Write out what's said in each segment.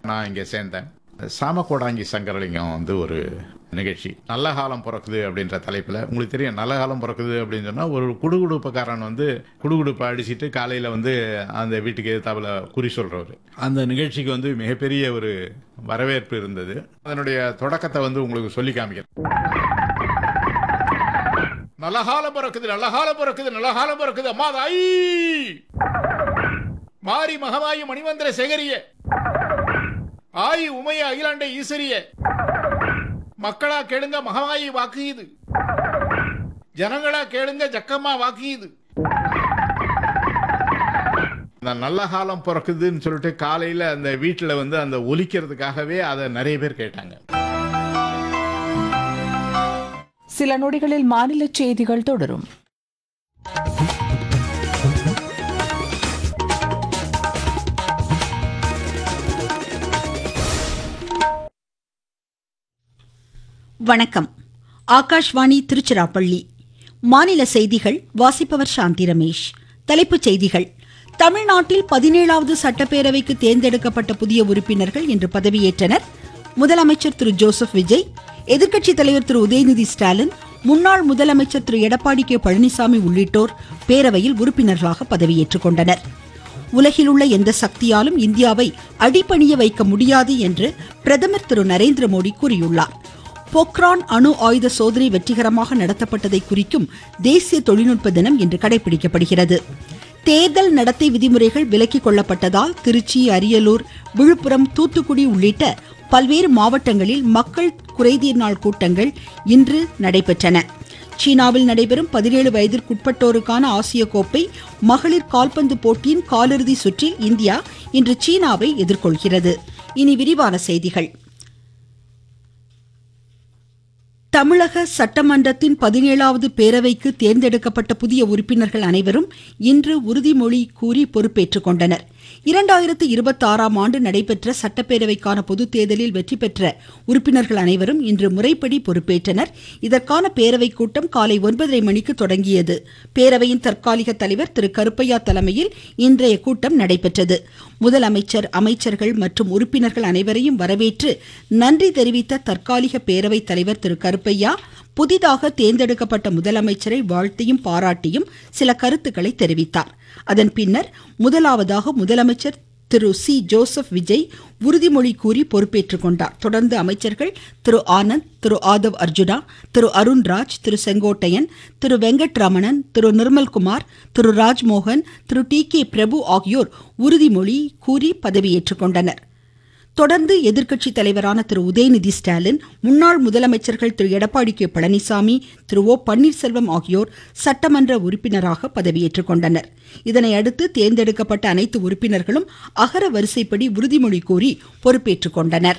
நான் இங்கே சேர்ந்தேன் சாமக்கோடாங்கி சங்கரலிங்கம் வந்து ஒரு நிகழ்ச்சி நல்ல காலம் பிறக்குது அப்படின்ற தலைப்பில் உங்களுக்கு தெரியும் நல்ல காலம் பிறக்குது அப்படின்னு சொன்னால் ஒரு குடுகுடுப்புக்காரன் வந்து குடுகுடுப்பை அடிச்சிட்டு காலையில் வந்து அந்த வீட்டுக்கு எதிர்த்தாப்புல குறி சொல்கிறவர் அந்த நிகழ்ச்சிக்கு வந்து மிகப்பெரிய ஒரு வரவேற்பு இருந்தது அதனுடைய தொடக்கத்தை வந்து உங்களுக்கு சொல்லி காமிக்கிறேன் நல்ல காலம் பிறக்குது நல்ல காலம் பிறக்குது நல்ல காலம் பிறக்குது அம்மா தாய் மாரி மகமாயி மணிமந்திர சேகரிய ஆயி உமைய அகிலாண்ட ஈஸ்வரிய மக்களா கேளுங்க மகமாயி வாக்கு இது ஜனங்களா கேளுங்க ஜக்கம்மா வாக்கு இது இந்த நல்ல காலம் பிறக்குதுன்னு சொல்லிட்டு காலையில அந்த வீட்டுல வந்து அந்த ஒலிக்கிறதுக்காகவே அதை நிறைய பேர் கேட்டாங்க சில நொடிகளில் மாநில செய்திகள் தொடரும் வணக்கம் ஆகாஷ்வாணி திருச்சிராப்பள்ளி மாநில செய்திகள் வாசிப்பவர் சாந்தி ரமேஷ் தலைப்புச் செய்திகள் தமிழ்நாட்டில் பதினேழாவது சட்டப்பேரவைக்கு தேர்ந்தெடுக்கப்பட்ட புதிய உறுப்பினர்கள் இன்று பதவியேற்றனர் முதலமைச்சர் திரு ஜோசப் விஜய் எதிர்க்கட்சித் தலைவர் திரு உதயநிதி ஸ்டாலின் முன்னாள் முதலமைச்சர் திரு எடப்பாடி கே பழனிசாமி உள்ளிட்டோர் பேரவையில் உறுப்பினர்களாக பதவியேற்றுக் கொண்டனர் உலகில் உள்ள எந்த சக்தியாலும் இந்தியாவை அடிபணிய வைக்க முடியாது என்று பிரதமர் திரு நரேந்திர மோடி கூறியுள்ளார் பொக்ரான் அணு ஆயுத சோதனை வெற்றிகரமாக நடத்தப்பட்டதை குறிக்கும் தேசிய தொழில்நுட்ப தினம் இன்று கடைபிடிக்கப்படுகிறது தேர்தல் நடத்தை விதிமுறைகள் விலக்கிக் கொள்ளப்பட்டதால் திருச்சி அரியலூர் விழுப்புரம் தூத்துக்குடி உள்ளிட்ட பல்வேறு மாவட்டங்களில் மக்கள் குறைதீர் நாள் கூட்டங்கள் இன்று நடைபெற்றன சீனாவில் நடைபெறும் பதினேழு வயதிற்குட்பட்டோருக்கான ஆசிய கோப்பை மகளிர் கால்பந்து போட்டியின் காலிறுதி சுற்றில் இந்தியா இன்று சீனாவை எதிர்கொள்கிறது இனி விரிவான செய்திகள் தமிழக சட்டமன்றத்தின் பதினேழாவது பேரவைக்கு தேர்ந்தெடுக்கப்பட்ட புதிய உறுப்பினர்கள் அனைவரும் இன்று உறுதிமொழி கூறி பொறுப்பேற்றுக் கொண்டனர் இரண்டாயிரத்து இருபத்தி ஆறாம் ஆண்டு நடைபெற்ற சட்டப்பேரவைக்கான பொதுத் தேர்தலில் வெற்றி பெற்ற உறுப்பினர்கள் அனைவரும் இன்று முறைப்படி பொறுப்பேற்றனர் இதற்கான பேரவைக் கூட்டம் காலை ஒன்பதரை மணிக்கு தொடங்கியது பேரவையின் தற்காலிக தலைவர் திரு கருப்பையா தலைமையில் இன்றைய கூட்டம் நடைபெற்றது முதலமைச்சர் அமைச்சர்கள் மற்றும் உறுப்பினர்கள் அனைவரையும் வரவேற்று நன்றி தெரிவித்த தற்காலிக பேரவைத் தலைவர் திரு கருப்பையா புதிதாக தேர்ந்தெடுக்கப்பட்ட முதலமைச்சரை வாழ்த்தியும் பாராட்டியும் சில கருத்துக்களை தெரிவித்தார் அதன் பின்னர் முதலாவதாக முதலமைச்சர் திரு சி ஜோசப் விஜய் உறுதிமொழி கூறி பொறுப்பேற்றுக் கொண்டார் தொடர்ந்து அமைச்சர்கள் திரு ஆனந்த் திரு ஆதவ் அர்ஜுனா திரு அருண்ராஜ் திரு செங்கோட்டையன் திரு வெங்கட்ரமணன் திரு நிர்மல்குமார் திரு ராஜ்மோகன் திரு டி கே பிரபு ஆகியோர் உறுதிமொழி கூறி பதவியேற்றுக் கொண்டனர் தொடர்ந்து எதிர்க்கட்சி தலைவரான திரு உதயநிதி ஸ்டாலின் முன்னாள் முதலமைச்சர்கள் திரு எடப்பாடி கே பழனிசாமி திரு ஓ பன்னீர்செல்வம் ஆகியோர் சட்டமன்ற உறுப்பினராக பதவியேற்றுக் கொண்டனர் இதனை அடுத்து தேர்ந்தெடுக்கப்பட்ட அனைத்து உறுப்பினர்களும் அகர வரிசைப்படி உறுதிமொழி கூறி பொறுப்பேற்றுக் கொண்டனர்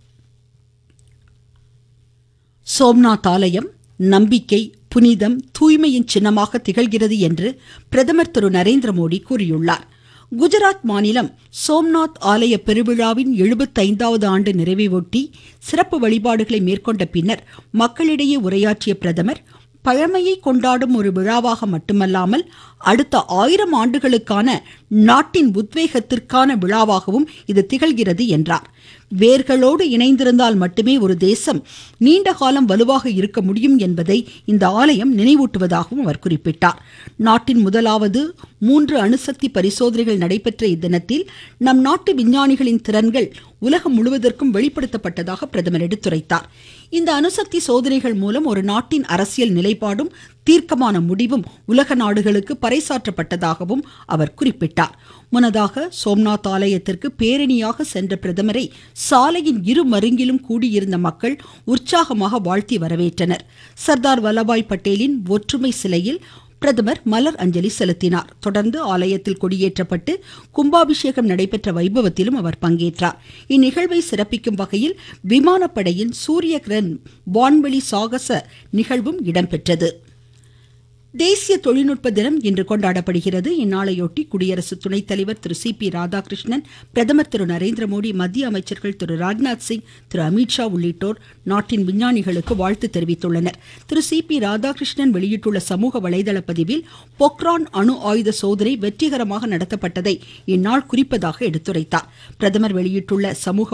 சோம்நாத் ஆலயம் நம்பிக்கை புனிதம் தூய்மையின் சின்னமாக திகழ்கிறது என்று பிரதமர் திரு நரேந்திர மோடி கூறியுள்ளார் குஜராத் மாநிலம் சோம்நாத் ஆலய பெருவிழாவின் எழுபத்தைந்தாவது ஆண்டு நிறைவையொட்டி சிறப்பு வழிபாடுகளை மேற்கொண்ட பின்னர் மக்களிடையே உரையாற்றிய பிரதமர் பழமையை கொண்டாடும் ஒரு விழாவாக மட்டுமல்லாமல் அடுத்த ஆயிரம் ஆண்டுகளுக்கான நாட்டின் உத்வேகத்திற்கான விழாவாகவும் இது திகழ்கிறது என்றார் வேர்களோடு இணைந்திருந்தால் மட்டுமே ஒரு தேசம் நீண்ட காலம் வலுவாக இருக்க முடியும் என்பதை இந்த ஆலயம் நினைவூட்டுவதாகவும் அவர் குறிப்பிட்டார் நாட்டின் முதலாவது மூன்று அணுசக்தி பரிசோதனைகள் நடைபெற்ற இத்தினத்தில் நம் நாட்டு விஞ்ஞானிகளின் திறன்கள் உலகம் முழுவதற்கும் வெளிப்படுத்தப்பட்டதாக பிரதமர் எடுத்துரைத்தார் இந்த அணுசக்தி சோதனைகள் மூலம் ஒரு நாட்டின் அரசியல் நிலைப்பாடும் தீர்க்கமான முடிவும் உலக நாடுகளுக்கு பறைசாற்றப்பட்டதாகவும் அவர் குறிப்பிட்டார் முன்னதாக சோம்நாத் ஆலயத்திற்கு பேரணியாக சென்ற பிரதமரை சாலையின் இரு மருங்கிலும் கூடியிருந்த மக்கள் உற்சாகமாக வாழ்த்தி வரவேற்றனர் சர்தார் வல்லபாய் பட்டேலின் ஒற்றுமை சிலையில் பிரதமர் மலர் அஞ்சலி செலுத்தினார் தொடர்ந்து ஆலயத்தில் கொடியேற்றப்பட்டு கும்பாபிஷேகம் நடைபெற்ற வைபவத்திலும் அவர் பங்கேற்றார் இந்நிகழ்வை சிறப்பிக்கும் வகையில் விமானப்படையின் சூரிய கிரண் வான்வெளி சாகச நிகழ்வும் இடம்பெற்றது தேசிய தொழில்நுட்ப தினம் இன்று கொண்டாடப்படுகிறது இந்நாளையொட்டி குடியரசு துணைத் தலைவர் திரு சி பி ராதாகிருஷ்ணன் பிரதமர் திரு நரேந்திர மோடி மத்திய அமைச்சர்கள் திரு ராஜ்நாத் சிங் திரு அமித்ஷா உள்ளிட்டோர் நாட்டின் விஞ்ஞானிகளுக்கு வாழ்த்து தெரிவித்துள்ளனர் திரு சி பி ராதாகிருஷ்ணன் வெளியிட்டுள்ள சமூக வலைதள பதிவில் பொக்ரான் அணு ஆயுத சோதனை வெற்றிகரமாக நடத்தப்பட்டதை இந்நாள் குறிப்பதாக எடுத்துரைத்தார் பிரதமர் வெளியிட்டுள்ள சமூக